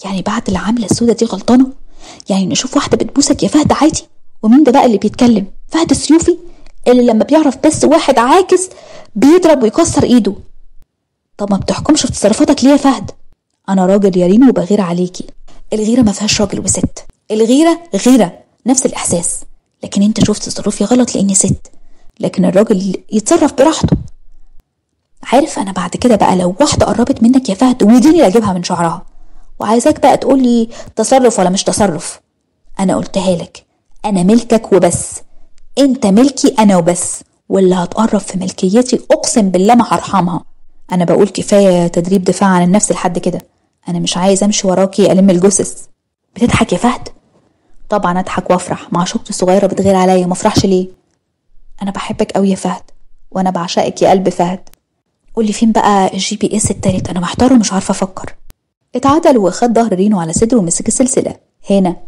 يعني بعد اللي عامله السودا دي غلطانه يعني نشوف واحده بتبوسك يا فهد عادي ومين ده بقى اللي بيتكلم فهد السيوفي اللي لما بيعرف بس واحد عاكس بيضرب ويكسر ايده طب ما بتحكمش في تصرفاتك ليه يا فهد انا راجل يا ريم وبغير عليكي الغيره ما فيهاش راجل وست الغيره غيره نفس الاحساس لكن انت شفت تصرفي غلط لاني ست لكن الراجل يتصرف براحته عارف انا بعد كده بقى لو واحده قربت منك يا فهد وديني اللي اجيبها من شعرها وعايزاك بقى تقولي تصرف ولا مش تصرف انا قلتها لك انا ملكك وبس انت ملكي انا وبس واللي هتقرب في ملكيتي اقسم بالله ما هرحمها انا بقول كفايه تدريب دفاع عن النفس لحد كده انا مش عايز امشي وراكي الم الجثث بتضحك يا فهد طبعا اضحك وافرح مع شوكتي الصغيره بتغير عليا ما افرحش ليه انا بحبك قوي يا فهد وانا بعشقك يا قلب فهد قولي فين بقى الجي بي اس التالت انا محتار ومش عارفه افكر اتعدل وخد ظهر رينو على صدره ومسك السلسله هنا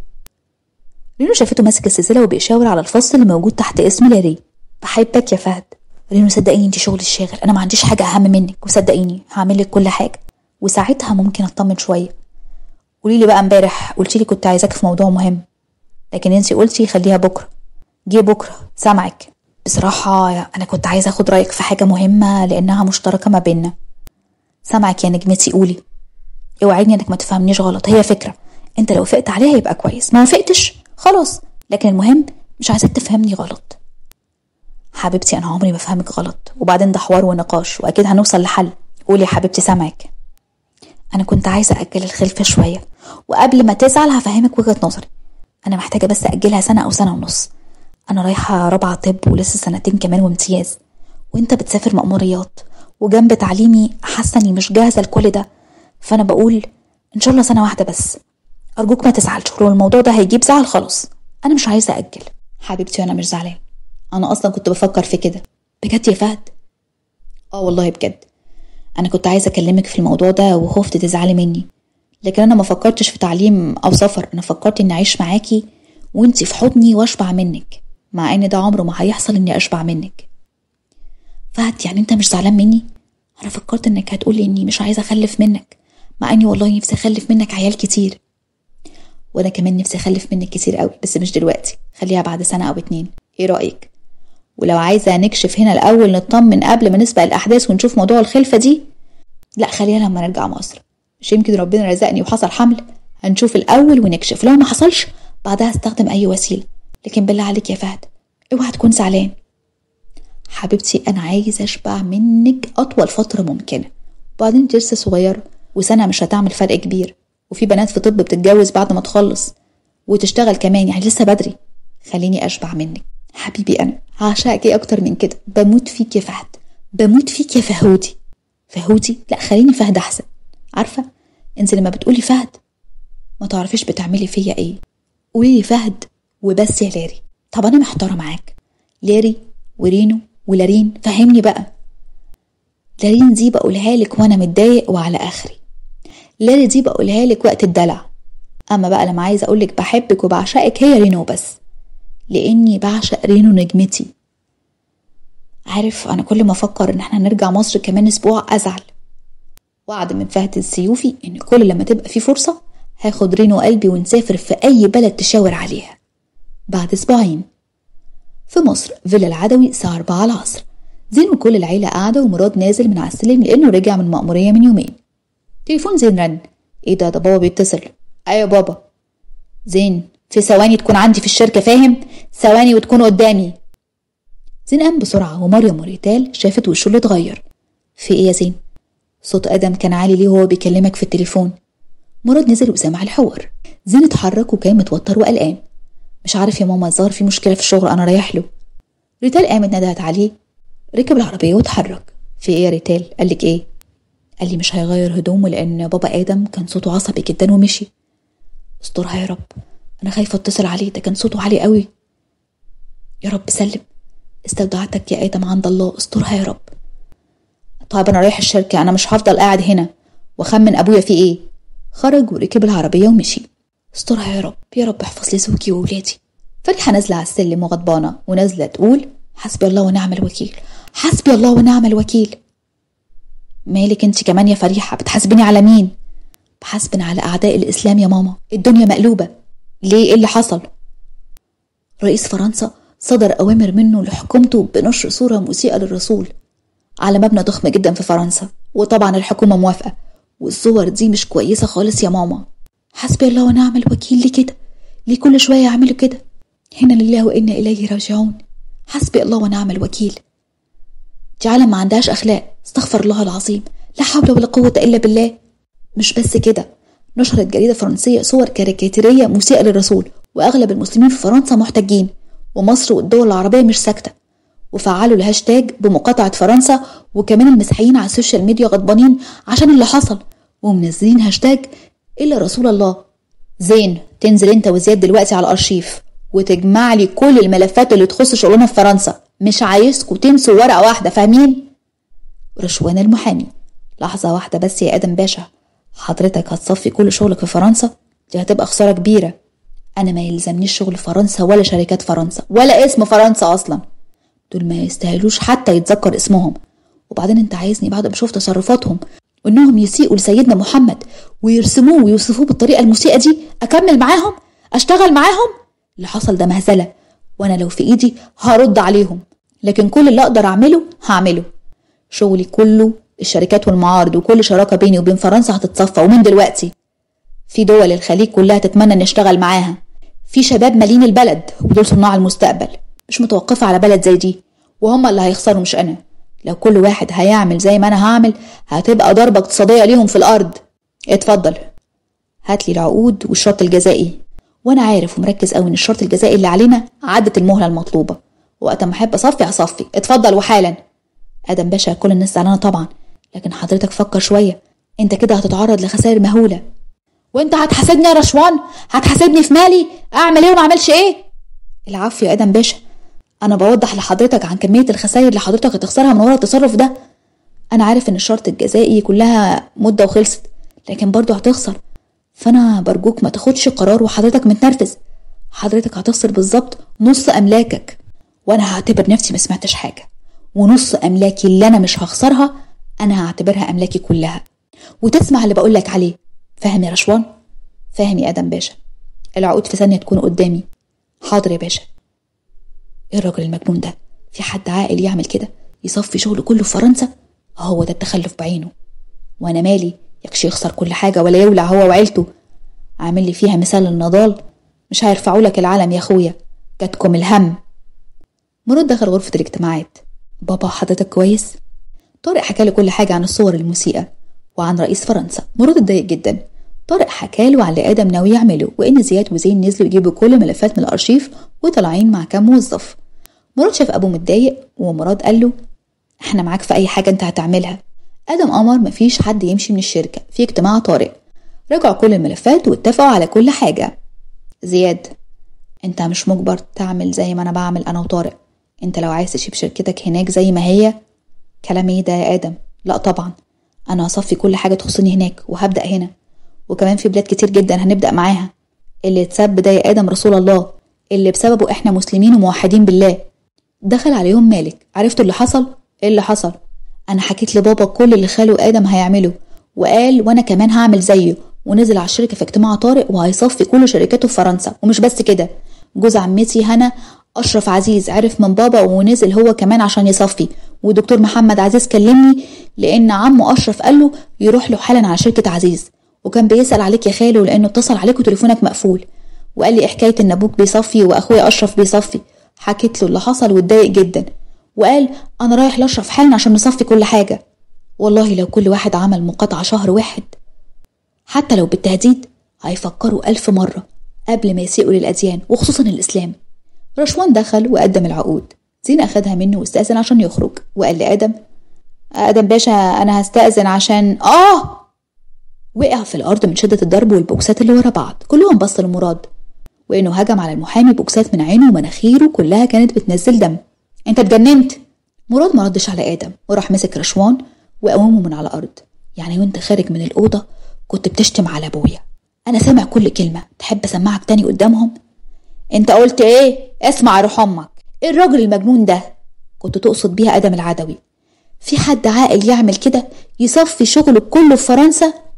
رينو شافته ماسك السلسله وبيشاور على الفص اللي موجود تحت اسم لاري بحبك يا فهد رينو صدقيني انت شغل الشاغل انا ما عنديش حاجه اهم منك وصدقيني هعمل لك كل حاجه وساعتها ممكن اطمن شويه قولي لي بقى امبارح قلتي لي كنت عايزاك في موضوع مهم لكن انت قلتي خليها بكره جه بكره سامعك بصراحة أنا كنت عايزة أخد رأيك في حاجة مهمة لأنها مشتركة ما بيننا سامعك يا نجمتي قولي اوعدني إنك ما تفهمنيش غلط هي فكرة أنت لو وافقت عليها يبقى كويس ما وافقتش خلاص لكن المهم مش عايزاك تفهمني غلط حبيبتي أنا عمري ما فهمك غلط وبعدين ده حوار ونقاش وأكيد هنوصل لحل قولي يا حبيبتي سامعك أنا كنت عايزة أجل الخلفة شوية وقبل ما تزعل هفهمك وجهة نظري أنا محتاجة بس أجلها سنة أو سنة ونص أنا رايحة رابعة طب ولسه سنتين كمان وامتياز وأنت بتسافر مأموريات وجنب تعليمي حاسة إني مش جاهزة لكل ده فأنا بقول إن شاء الله سنة واحدة بس أرجوك ما تزعلش ولو الموضوع ده هيجيب زعل خلاص أنا مش عايزة أجل حبيبتي وأنا مش زعلان أنا أصلا كنت بفكر في كده بجد يا فهد آه والله بجد أنا كنت عايزة أكلمك في الموضوع ده وخفت تزعلي مني لكن أنا ما فكرتش في تعليم أو سفر أنا فكرت إني أعيش معاكي وإنتي في حضني وأشبع منك مع ان ده عمره ما هيحصل اني اشبع منك فهد يعني انت مش زعلان مني انا فكرت انك هتقولي اني مش عايزه اخلف منك مع اني والله نفسي اخلف منك عيال كتير وانا كمان نفسي اخلف منك كتير قوي بس مش دلوقتي خليها بعد سنه او اتنين ايه رايك ولو عايزه نكشف هنا الاول نطمن قبل ما نسبق الاحداث ونشوف موضوع الخلفه دي لا خليها لما نرجع مصر مش يمكن ربنا رزقني وحصل حمل هنشوف الاول ونكشف لو ما حصلش بعدها استخدم اي وسيله لكن بالله عليك يا فهد اوعى تكون زعلان حبيبتي انا عايزه اشبع منك اطول فتره ممكنه وبعدين انت لسه صغيره وسنه مش هتعمل فرق كبير وفي بنات في طب بتتجوز بعد ما تخلص وتشتغل كمان يعني لسه بدري خليني اشبع منك حبيبي انا هعشقك ايه اكتر من كده بموت فيك يا فهد بموت فيك يا فهودي فهودي لا خليني فهد احسن عارفه انت لما بتقولي فهد ما تعرفيش بتعملي فيا ايه قولي لي فهد وبس يا لاري طب انا محتاره معاك لاري ورينو ولارين فهمني بقى لارين دي بقولها لك وانا متضايق وعلى اخري لاري دي بقولها لك وقت الدلع اما بقى لما عايزه اقولك بحبك وبعشقك هي رينو بس لاني بعشق رينو نجمتي عارف انا كل ما افكر ان احنا نرجع مصر كمان اسبوع ازعل وعد من فهد السيوفي ان كل لما تبقى في فرصه هاخد رينو قلبي ونسافر في اي بلد تشاور عليها بعد اسبوعين في مصر فيلا العدوي الساعة 4 العصر زين وكل العيلة قاعدة ومراد نازل من على السلم لأنه رجع من مأمورية من يومين تليفون زين رن ايه ده ده بابا بيتصل ايوه بابا زين في ثواني تكون عندي في الشركة فاهم ثواني وتكون قدامي زين قام بسرعة ومريم وريتال شافت وشه اللي اتغير في ايه يا زين صوت ادم كان عالي ليه وهو بيكلمك في التليفون مراد نزل وسمع الحوار زين اتحرك وكان متوتر وقلقان مش عارف يا ماما الظاهر في مشكلة في الشغل أنا رايح له ريتال قامت ندهت عليه ركب العربية واتحرك في إيه يا ريتال قالك إيه قال لي مش هيغير هدومه لأن بابا آدم كان صوته عصبي جدا ومشي استرها يا رب أنا خايفة أتصل عليه ده كان صوته عالي قوي يا رب سلم استودعتك يا آدم عند الله استرها يا رب طيب أنا رايح الشركة أنا مش هفضل قاعد هنا وأخمن أبويا في إيه خرج وركب العربية ومشي استرها يا رب يا رب احفظ لي زوجي وولادي فرحة نازلة على السلم وغضبانة ونازلة تقول حسبي الله ونعم الوكيل حسبي الله ونعم الوكيل مالك انت كمان يا فريحة بتحاسبيني على مين بحسب على أعداء الإسلام يا ماما الدنيا مقلوبة ليه إيه اللي حصل؟ رئيس فرنسا صدر أوامر منه لحكومته بنشر صورة مسيئة للرسول على مبنى ضخم جدا في فرنسا وطبعا الحكومة موافقة والصور دي مش كويسة خالص يا ماما حسبي الله ونعم الوكيل ليه كده ليه كل شوية يعملوا كده هنا لله وإنا إليه راجعون حسبي الله ونعم الوكيل دي عالم ما عندهاش أخلاق استغفر الله العظيم لا حول ولا قوة إلا بالله مش بس كده نشرت جريدة فرنسية صور كاريكاتيرية مسيئة للرسول وأغلب المسلمين في فرنسا محتجين ومصر والدول العربية مش ساكتة وفعلوا الهاشتاج بمقاطعة فرنسا وكمان المسيحيين على السوشيال ميديا غضبانين عشان اللي حصل ومنزلين هاشتاج إلا رسول الله زين تنزل انت وزياد دلوقتي على الأرشيف وتجمع لي كل الملفات اللي تخص شغلنا في فرنسا مش عايزكوا تنسوا ورقة واحدة فاهمين رشوان المحامي لحظة واحدة بس يا آدم باشا حضرتك هتصفي كل شغلك في فرنسا دي هتبقى خسارة كبيرة أنا ما يلزمنيش شغل فرنسا ولا شركات فرنسا ولا اسم فرنسا أصلا دول ما يستاهلوش حتى يتذكر اسمهم وبعدين انت عايزني بعد ما اشوف تصرفاتهم وانهم يسيئوا لسيدنا محمد ويرسموه ويوصفوه بالطريقه المسيئه دي اكمل معاهم اشتغل معاهم اللي حصل ده مهزله وانا لو في ايدي هرد عليهم لكن كل اللي اقدر اعمله هعمله شغلي كله الشركات والمعارض وكل شراكه بيني وبين فرنسا هتتصفى ومن دلوقتي في دول الخليج كلها تتمنى نشتغل معاها في شباب مالين البلد ودول صناع المستقبل مش متوقفة على بلد زي دي وهم اللي هيخسروا مش أنا لو كل واحد هيعمل زي ما أنا هعمل هتبقى ضربة اقتصادية ليهم في الأرض اتفضل هاتلي العقود والشرط الجزائي وأنا عارف ومركز قوي إن الشرط الجزائي اللي علينا عدت المهلة المطلوبة وقت ما أحب أصفي هصفي اتفضل وحالا آدم باشا كل الناس زعلانة طبعا لكن حضرتك فكر شوية انت كده هتتعرض لخسائر مهولة وانت هتحاسبني يا رشوان هتحاسبني في مالي اعمل ايه وما اعملش ايه العفو يا ادم باشا انا بوضح لحضرتك عن كميه الخسائر اللي حضرتك هتخسرها من ورا التصرف ده انا عارف ان الشرط الجزائي كلها مده وخلصت لكن برضه هتخسر فانا برجوك ما تاخدش قرار وحضرتك متنرفز حضرتك هتخسر بالظبط نص املاكك وانا هعتبر نفسي ما سمعتش حاجه ونص املاكي اللي انا مش هخسرها انا هعتبرها املاكي كلها وتسمع اللي بقولك عليه فاهم يا رشوان فاهم يا ادم باشا العقود في ثانيه تكون قدامي حاضر يا باشا ايه الراجل المجنون ده في حد عاقل يعمل كده يصفي شغله كله في فرنسا هو ده التخلف بعينه وانا مالي يكش يخسر كل حاجه ولا يولع هو وعيلته عامل لي فيها مثال النضال مش هيرفعوا لك العلم يا اخويا جاتكم الهم مراد دخل غرفه الاجتماعات بابا حضرتك كويس طارق حكى له كل حاجه عن الصور المسيئه وعن رئيس فرنسا مراد اتضايق جدا طارق حكى له عن اللي ادم ناوي يعمله وان زياد وزين نزلوا يجيبوا كل ملفات من الارشيف وطالعين مع كام موظف مراد شاف ابوه متضايق ومراد قال له احنا معاك في اي حاجه انت هتعملها ادم امر مفيش حد يمشي من الشركه في اجتماع طارئ رجعوا كل الملفات واتفقوا على كل حاجه زياد انت مش مجبر تعمل زي ما انا بعمل انا وطارق انت لو عايز تسيب شركتك هناك زي ما هي كلام ايه ده يا ادم لا طبعا انا هصفي كل حاجه تخصني هناك وهبدا هنا وكمان في بلاد كتير جدا هنبدا معاها اللي اتسب ده يا ادم رسول الله اللي بسببه احنا مسلمين وموحدين بالله دخل عليهم مالك عرفتوا اللي حصل ايه اللي حصل انا حكيت لبابا كل اللي خاله ادم هيعمله وقال وانا كمان هعمل زيه ونزل على الشركه في اجتماع طارئ وهيصفي كل شركاته في فرنسا ومش بس كده جوز عمتي هنا اشرف عزيز عرف من بابا ونزل هو كمان عشان يصفي ودكتور محمد عزيز كلمني لان عمه اشرف قال له يروح له حالا على شركه عزيز وكان بيسال عليك يا خاله لانه اتصل عليك وتليفونك مقفول وقال لي حكايه ان ابوك بيصفي واخويا اشرف بيصفي حكيت له اللي حصل واتضايق جدا وقال انا رايح لاشرف حالا عشان نصفي كل حاجه والله لو كل واحد عمل مقاطعه شهر واحد حتى لو بالتهديد هيفكروا ألف مرة قبل ما يسيئوا للأديان وخصوصا الإسلام رشوان دخل وقدم العقود زين أخدها منه واستأذن عشان يخرج وقال لآدم آدم باشا أنا هستأذن عشان آه وقع في الأرض من شدة الضرب والبوكسات اللي ورا بعض كلهم بصوا لمراد وإنه هجم على المحامي بوكسات من عينه ومناخيره كلها كانت بتنزل دم أنت اتجننت مراد ما ردش على آدم وراح مسك رشوان وقومه من على الأرض يعني وأنت خارج من الأوضة كنت بتشتم على أبويا أنا سامع كل كلمة تحب أسمعك تاني قدامهم أنت قلت إيه اسمع روح أمك إيه الراجل المجنون ده كنت تقصد بيها آدم العدوي في حد عاقل يعمل كده يصفي شغله كله في فرنسا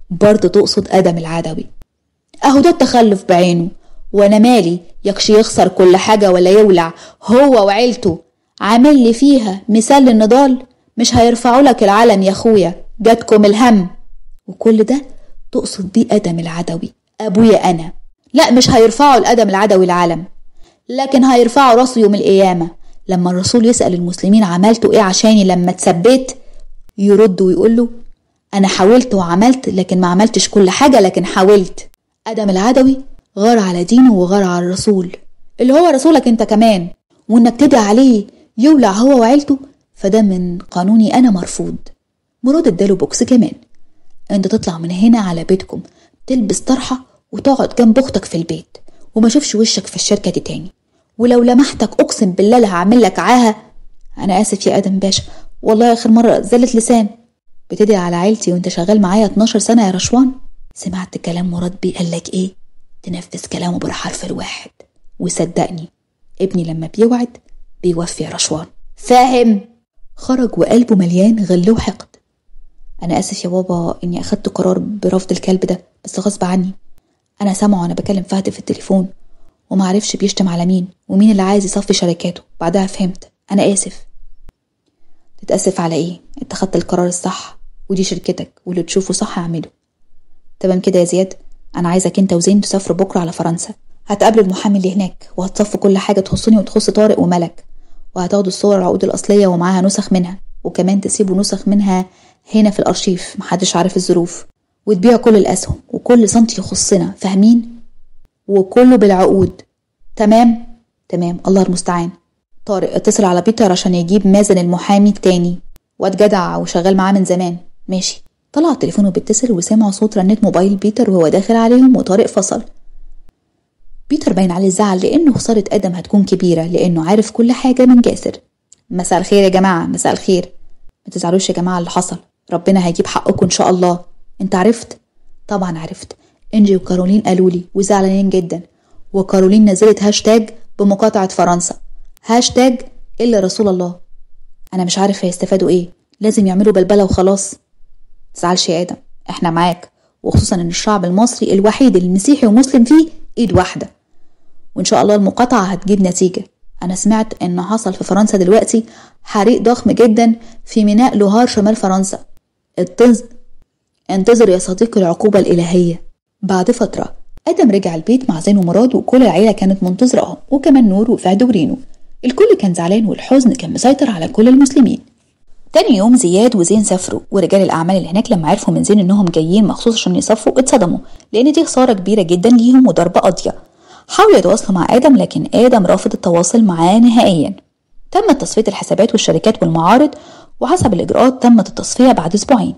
برضه تقصد ادم العدوي اهو ده التخلف بعينه وانا مالي يكشي يخسر كل حاجه ولا يولع هو وعيلته عامل لي فيها مثال للنضال مش هيرفعوا لك العلم يا اخويا جاتكم الهم وكل ده تقصد بيه ادم العدوي ابويا انا لا مش هيرفعوا الادم العدوي العلم لكن هيرفعوا راسه يوم القيامه لما الرسول يسال المسلمين عملتوا ايه عشاني لما اتثبت يرد ويقول له انا حاولت وعملت لكن ما عملتش كل حاجه لكن حاولت ادم العدوي غار على دينه وغار على الرسول اللي هو رسولك انت كمان وانك تدعي عليه يولع هو وعيلته فده من قانوني انا مرفوض مراد اداله بوكس كمان انت تطلع من هنا على بيتكم تلبس طرحة وتقعد جنب اختك في البيت وما اشوفش وشك في الشركة دي تاني ولو لمحتك اقسم بالله لا هعمل لك عاهة انا اسف يا ادم باشا والله اخر مرة زلت لسان بتدعي على عيلتي وانت شغال معايا 12 سنة يا رشوان سمعت كلام مراد بيه قالك ايه تنفذ كلامه بالحرف الواحد وصدقني ابني لما بيوعد بيوفي يا رشوان فاهم خرج وقلبه مليان غل وحقد انا اسف يا بابا اني اخدت قرار برفض الكلب ده بس غصب عني انا سامعه وانا بكلم فهد في التليفون ومعرفش بيشتم على مين ومين اللي عايز يصفي شركاته بعدها فهمت انا اسف تتأسف على ايه انت خدت القرار الصح ودي شركتك واللي تشوفه صح اعمله تمام كده يا زياد انا عايزك انت وزين تسافروا بكره على فرنسا هتقابلوا المحامي اللي هناك وهتصفوا كل حاجه تخصني وتخص طارق وملك وهتاخدوا الصور العقود الاصليه ومعاها نسخ منها وكمان تسيبوا نسخ منها هنا في الارشيف محدش عارف الظروف وتبيعوا كل الاسهم وكل سنتي يخصنا فاهمين وكله بالعقود تمام تمام الله المستعان طارق اتصل على بيتر عشان يجيب مازن المحامي التاني واد جدع وشغال معاه من زمان ماشي طلع التليفون وبيتصل وسمع صوت رنة موبايل بيتر وهو داخل عليهم وطارق فصل بيتر باين عليه الزعل لأنه خسارة آدم هتكون كبيرة لأنه عارف كل حاجة من جاسر مساء الخير يا جماعة مساء الخير ما تزعلوش يا جماعة اللي حصل ربنا هيجيب حقكم إن شاء الله أنت عرفت؟ طبعا عرفت إنجي وكارولين قالوا لي وزعلانين جدا وكارولين نزلت هاشتاج بمقاطعة فرنسا هاشتاج إلا رسول الله أنا مش عارف هيستفادوا إيه لازم يعملوا بلبلة وخلاص تزعلش يا آدم إحنا معاك وخصوصا إن الشعب المصري الوحيد اللي مسيحي ومسلم فيه إيد واحدة وإن شاء الله المقاطعة هتجيب نتيجة أنا سمعت إن حصل في فرنسا دلوقتي حريق ضخم جدا في ميناء لوهار شمال فرنسا انتظر انتظر يا صديقي العقوبة الإلهية بعد فترة آدم رجع البيت مع زين ومراد وكل العيلة كانت منتظرة وكمان نور وفهد ورينو الكل كان زعلان والحزن كان مسيطر على كل المسلمين تاني يوم زياد وزين سافروا ورجال الأعمال اللي هناك لما عرفوا من زين إنهم جايين مخصوص عشان يصفوا اتصدموا لأن دي خسارة كبيرة جدا ليهم وضربة قاضية حاولوا يتواصلوا مع آدم لكن آدم رافض التواصل معاه نهائيا تمت تصفية الحسابات والشركات والمعارض وحسب الإجراءات تمت التصفية بعد أسبوعين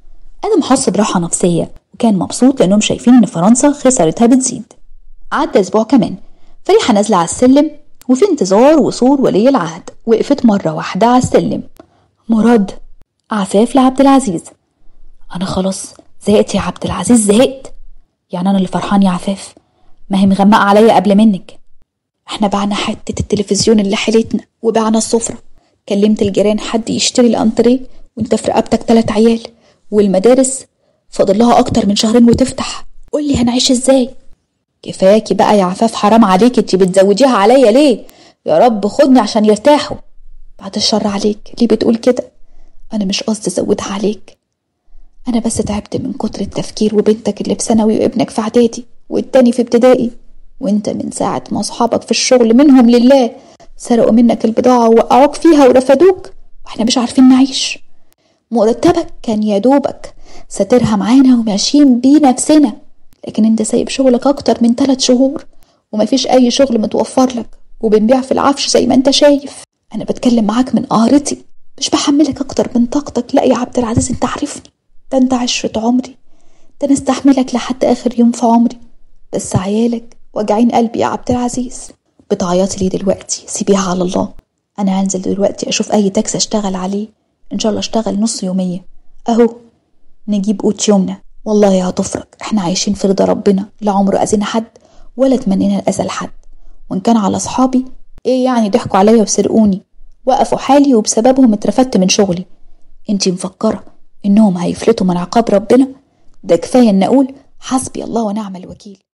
آدم حس براحة نفسية وكان مبسوط لأنهم شايفين إن فرنسا خسارتها بتزيد عدى أسبوع كمان فريحة نازلة على السلم وفي انتظار وصول ولي العهد وقفت مرة واحدة على السلم مراد عفاف لعبد العزيز أنا خلاص زهقت يا عبد العزيز زهقت يعني أنا اللي فرحان يا عفاف ما هي مغمقة عليا قبل منك احنا بعنا حتة التلفزيون اللي حيلتنا وبعنا السفرة كلمت الجيران حد يشتري الانتريه وانت في رقبتك تلات عيال والمدارس فاضل لها اكتر من شهرين وتفتح قولي هنعيش ازاي كفاكي بقى يا عفاف حرام عليك انتي بتزوديها عليا ليه يا رب خدني عشان يرتاحوا بعد الشر عليك ليه بتقول كده انا مش قصدي ازودها عليك انا بس تعبت من كتر التفكير وبنتك اللي في ثانوي وابنك في اعدادي والتاني في ابتدائي وانت من ساعة ما اصحابك في الشغل منهم لله سرقوا منك البضاعة ووقعوك فيها ورفدوك واحنا مش عارفين نعيش مرتبك كان يا دوبك ساترها معانا وماشيين بيه نفسنا لكن انت سايب شغلك اكتر من ثلاث شهور ومفيش اي شغل متوفر لك وبنبيع في العفش زي ما انت شايف انا بتكلم معاك من قهرتي مش بحملك اكتر من طاقتك لا يا عبد العزيز انت عارفني ده انت عشرة عمري ده انا استحملك لحد اخر يوم في عمري بس عيالك واجعين قلبي يا عبد العزيز بتعيطي ليه دلوقتي سيبيها على الله انا هنزل دلوقتي اشوف اي تاكسي اشتغل عليه ان شاء الله اشتغل نص يومية اهو نجيب قوت يومنا والله هتفرج احنا عايشين في رضا ربنا لا عمره اذينا حد ولا تمنينا الاذى لحد وان كان على اصحابي ايه يعني ضحكوا عليا وسرقوني وقفوا حالي وبسببهم اترفدت من شغلي انتي مفكرة انهم هيفلتوا من عقاب ربنا ده كفاية إن أقول حسبي الله ونعم الوكيل